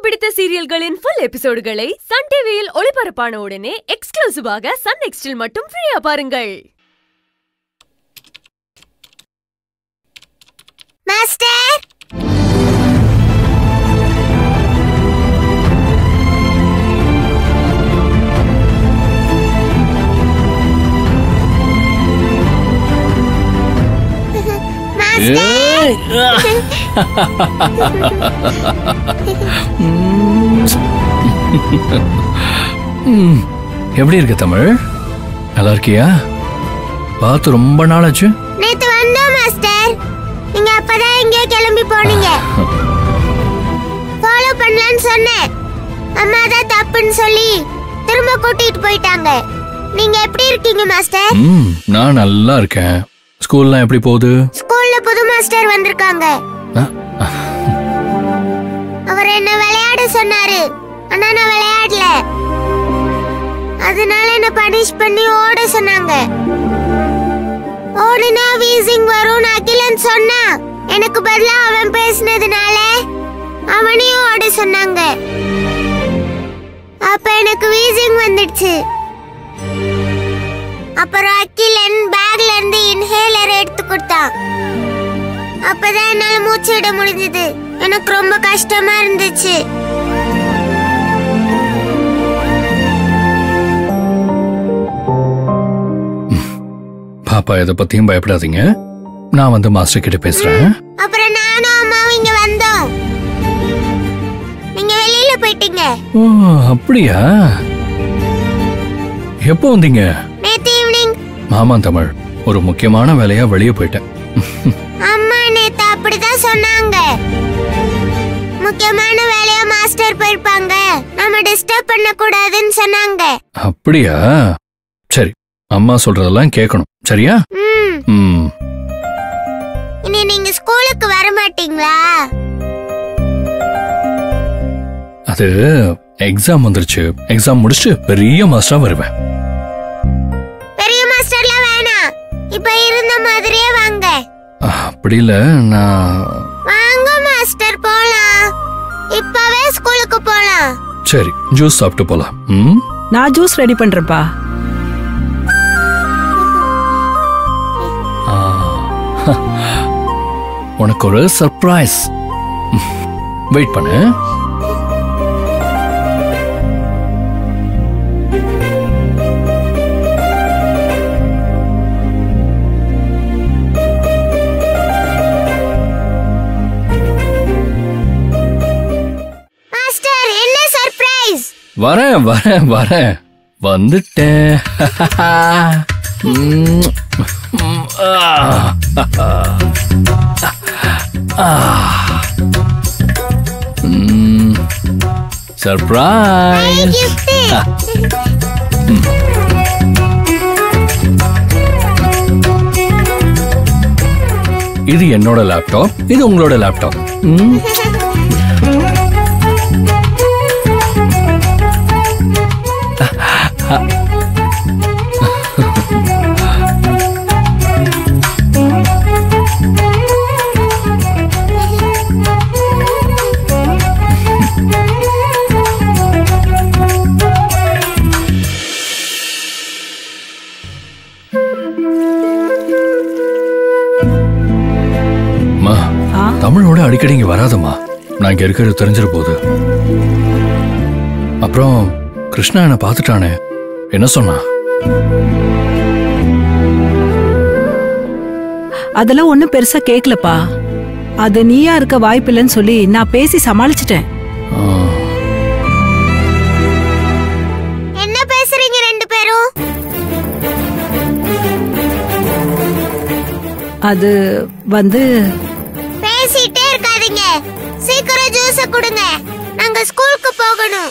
பிடித்த சீரியல்களின் full எபிசோடுகளை Sun டிவியில் ஒளிபரப்பான உடனே எக்ஸ்க்ளூசிவாக சன் நெக்ஸ்டில் மட்டும் ஃப்ரீயா பாருங்கள் மாஸ்டர் மாஸ்டர் ஏய், ஆ. ம், எப்படி இருக்க தமிழ் நல்லா இருக்கியா பார்த்து ரொம்ப நாளாச்சு நேத்து வந்தோம் மாஸ்டர் நீங்க அப்பதான் எங்கேயோ கிளம்பி போனீங்க ஃபாலோ பண்ணலான்னு சொன்னேன் அம்மா தான் தப்புன்னு சொல்லி திரும்ப கூட்டிட்டு போயிட்டாங்க நீங்க எப்படி இருக்கீங்க மாஸ்டர் ம் நான் நல்லா இருக்கேன் ஸ்கூல்லாம் எப்படி போகுது ஸ்கூல்ல புது மாஸ்டர் வந்திருக்காங்க ஆ, அவர் என்ன விளையாட சொன்னாரு ஆனா நான் விளையாடல அதனால என்ன பனிஷ் பண்ணி ஓட சொன்னாங்க ஓடுனா வீசிங் வரும் அகிலன் சொன்னா எனக்கு பதிலா அவன் பேசினதுனால அவனையும் ஓட சொன்னாங்க அப்ப எனக்கு வீசிங் வந்துடுச்சு அப்புறம் அகிலன் பேக்ல இருந்து இன்ஹேலர் எடுத்து கொடுத்தான் அப்பதான் என்னால மூச்சு விட முடிஞ்சது எனக்கு ரொம்ப கஷ்டமா இருந்துச்சு பாப்பா எதை பத்தியும் பயப்படாதீங்க நான் வந்து மாஸ்டர் கிட்ட பேசுறேன் அப்புறம் நானும் அம்மாவும் இங்க வந்தோம் நீங்க வெளியில போயிட்டீங்க ஓ அப்படியா எப்போ வந்தீங்க நேத்து ஈவினிங் மாமா தமிழ் ஒரு முக்கியமான வேலையா வெளியே போயிட்டேன் அம்மா நேத்து அப்படிதான் சொன்னாங்க முக்கியமான வேலையா மாஸ்டர் போயிருப்பாங்க நம்ம டிஸ்டர்ப் பண்ண கூடாதுன்னு சொன்னாங்க அப்படியா சரி அம்மா சொல்றதெல்லாம் கேட்கணும் சரியா ம் ம் இனி நீங்க ஸ்கூலுக்கு வர மாட்டீங்களா அது எக்ஸாம் வந்துருச்சு எக்ஸாம் முடிச்சுட்டு பெரிய மாஸ்டரா வருவேன் பெரிய மாஸ்டர்லாம் வேணாம் இப்ப இருந்த மாதிரியே வாங்க அப்படி இல்ல நான் வாங்க மாஸ்டர் போலாம் இப்பவே ஸ்கூலுக்கு போலாம் சரி ஜூஸ் சாப்பிட்டு போலாம் ம் நான் ஜூஸ் ரெடி பண்றேன்ப்பா ஆ. உனக்கு ஒரு சர்ப்ரைஸ் வெயிட் பண்ணு மாஸ்டர் என்ன சர்ப்ரைஸ் வரேன் வரேன் வரேன் வந்துட்டேன் ம், ம், ஆ. ஆ. ம், சர்ப்ரைஸ் கிஃப்ட் இது என்னோட லேப்டாப் இது உங்களோட லேப்டாப் ம், அம்மா ஆ தமிழோட அடிக்கடி இங்க வராதம்மா நான் இங்க இருக்கிறது தெரிஞ்சிட போகுது அப்புறம் கிருஷ்ணா என்ன பார்த்துட்டானே என்ன சொன்னா அதெல்லாம் ஒண்ணும் பெருசா கேக்கலப்பா அது நீயா இருக்க வாய்ப்பில்லைன்னு சொல்லி நான் பேசி சமாளிச்சிட்டேன் ஆ, என்ன பேசுறீங்க ரெண்டு பேரும் அது வந்து பேசிட்டே இருக்காதீங்க சீக்கிரம் ஜூஸ கொடுங்க நாங்க ஸ்கூலுக்கு போகணும்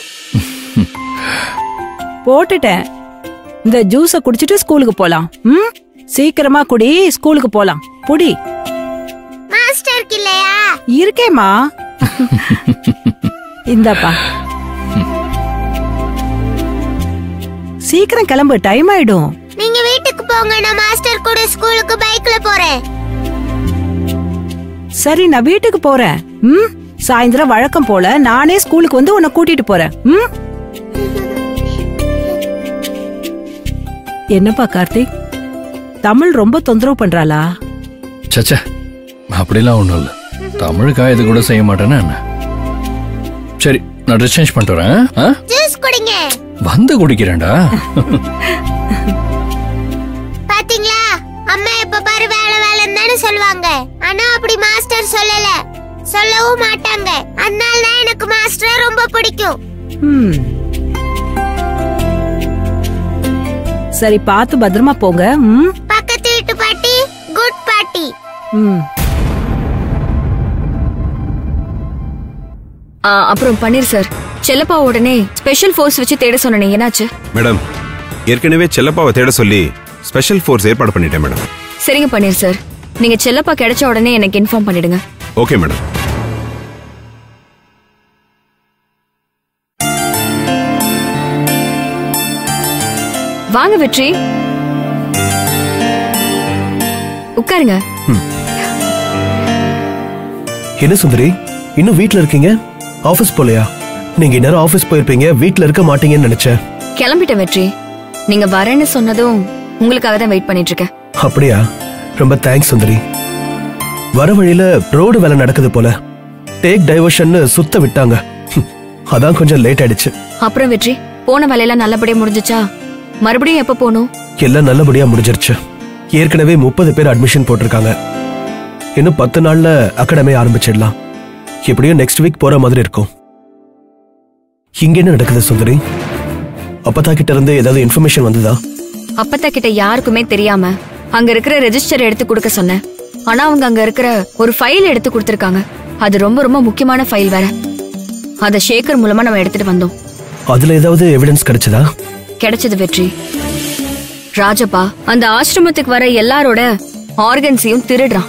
போட்டுட்டேன் இந்த ஜூஸ குடிச்சிட்டு ஸ்கூலுக்கு போலாம் ம் சீக்கிரமா குடி ஸ்கூலுக்கு போலாம் புடி மாஸ்டருக்கு இல்லையா இருக்கேம்மா இந்தாப்பா சீக்கிரம் கிளம்பு டைம் ஆயிடும் நீங்க வீட்டுக்கு போங்க நான் மாஸ்டர் கூட ஸ்கூலுக்கு பைக்ல போறேன் சரி நான் வீட்டுக்கு போறேன் ம் சாயந்தரம் வழக்கம் போல நானே ஸ்கூலுக்கு வந்து உன்னை கூட்டிட்டு போறேன் ம் என்னப்பா கார்த்திக் தமிழ் ரொம்ப தொந்தரவு பண்றாளா சச்சா அப்படிலாம் ஒன்றும் இல்லை தமிழுக்கா இது கூட செய்ய மாட்டேன்னா என்ன சரி நான் ட்ரெஸ் சேஞ்ச் பண்ணிட்டு வரேன் ஆ? ஜூஸ் குடிங்க வந்து குடிக்கிறேன்டா பாத்தீங்களா அம்மா எப்ப பாரு வேலை வேலைன்னு தானே சொல்லுவாங்க ஆனா அப்படி மாஸ்டர் சொல்லல சொல்லவும் மாட்டாங்க அதனால தான் எனக்கு மாஸ்டரை ரொம்ப பிடிக்கும் ம் சரி பார்த்து பத்திரமா போங்க ம் பக்கத்து வீட்டு பாட்டி குட் பாட்டி ம் ஆ, அப்புறம் பன்னீர் சார் செல்லப்பா உடனே ஸ்பெஷல் ஃபோர்ஸ் வச்சு தேட சொன்னேனே என்னாச்சு மேடம் ஏற்கனவே செல்லப்பாவை தேட சொல்லி ஸ்பெஷல் ஃபோர்ஸ் ஏற்பாடு பண்ணிட்டேன் மேடம் சரிங்க பன்னீர் சார் நீங்க செல்லப்பா கிடைச்ச உடனே எனக்கு இன்ஃபார்ம் பண்ணிடுங்க ஓகே மேடம் வாங்க வெற்றி உட்காருங்க என்ன சுந்தரி இன்னும் வீட்ல இருக்கீங்க ஆபீஸ் போலையா நீங்க இந்நேரம் ஆபீஸ் போயிருப்பீங்க வீட்ல இருக்க மாட்டீங்கன்னு நினைச்சேன் கிளம்பிட்டேன் வெற்றி நீங்க வரேன்னு சொன்னதும் உங்களுக்காக தான் வெயிட் பண்ணிட்டு இருக்கேன் அப்படியா ரொம்ப தேங்க்ஸ் சுந்தரி வர வழியில ரோடு வேலை நடக்குது போல டேக் டைவர்ஷன் சுத்த விட்டாங்க ஹம், அதான் கொஞ்சம் லேட் ஆயிடுச்சு அப்புறம் வெற்றி போன வேலையெல்லாம் நல்லபடியா முடிஞ்சுச்சா மறுபடியும் எப்ப போகணும் எல்லாம் நல்லபடியா முடிஞ்சிருச்சு ஏற்கனவே முப்பது பேர் அட்மிஷன் போட்டிருக்காங்க இன்னும் பத்து நாள்ல அகாடமி ஆரம்பிச்சிடலாம் எப்படியும் நெக்ஸ்ட் வீக் போற மாதிரி இருக்கும் இங்க என்ன நடக்குது சுந்தரி அப்பத்தா கிட்ட இருந்து ஏதாவது இன்ஃபர்மேஷன் வந்ததா அப்பத்தா கிட்ட யாருக்குமே தெரியாம அங்க இருக்கிற ரெஜிஸ்டர் எடுத்து கொடுக்க சொன்னேன் ஆனா அவங்க அங்க இருக்கிற ஒரு ஃபைல் எடுத்து கொடுத்திருக்காங்க அது ரொம்ப ரொம்ப முக்கியமான ஃபைல் வேற அத ஷேகர் மூலமா நம்ம எடுத்துட்டு வந்தோம் அதுல ஏதாவது எவிடன்ஸ் கிடைச்சதா கிடைச்சது வெற்றி ராஜப்பா அந்த ஆசிரமத்துக்கு வர எல்லாரோட ஆர்கன்ஸையும் திருடுறான்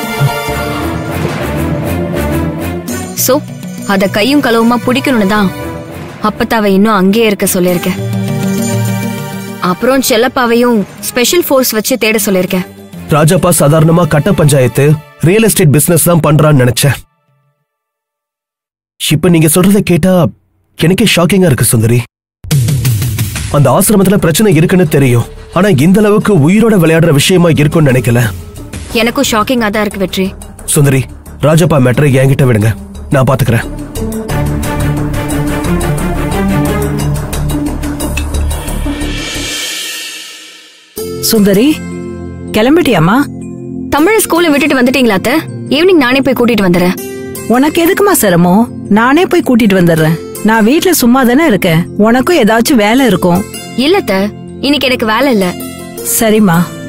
சோ அத கையும் களவுமா பிடிக்கணும்னு தான் அப்பத்தாவை இன்னும் அங்கேயே இருக்க சொல்லியிருக்கேன் அப்புறம் செல்லப்பாவையும் ஸ்பெஷல் ஃபோர்ஸ் வச்சு தேட சொல்லியிருக்கேன் ராஜாப்பா சாதாரணமா கட்ட பஞ்சாயத்து ரியல் எஸ்டேட் பிசினஸ் தான் பண்றான்னு நினைச்சேன் இப்ப நீங்க சொல்றத கேட்டா எனக்கே ஷாக்கிங்கா இருக்கு சுந்தரி அந்த ஆசிரமத்துல பிரச்சனை இருக்குன்னு தெரியும் ஆனா இந்த அளவுக்கு உயிரோட விளையாடுற விஷயமா இருக்கும்னு நினைக்கல எனக்கும் ஷாக்கிங்கா தான் இருக்கு வெற்றி சுந்தரி ராஜப்பா மேட்டரை என்கிட்ட விடுங்க நான் பாத்துக்கிறேன் சுந்தரி கிளம்பிட்டியாமா தமிழ ஸ்கூல்ல விட்டுட்டு வந்துட்டீங்களா அத்தை ஈவினிங் நானே போய் கூட்டிட்டு வந்துடுறேன் உனக்கு எதுக்குமா சிரமம் நானே போய் கூட்டிட்டு வந்துடுறேன் நான் வீட்ல சும்மா தானே இருக்கேன் உனக்கும் ஏதாச்சும் வேலை இருக்கும் இல்ல அத்தை இன்னைக்கு எனக்கு வேலை இல்ல சரிம்மா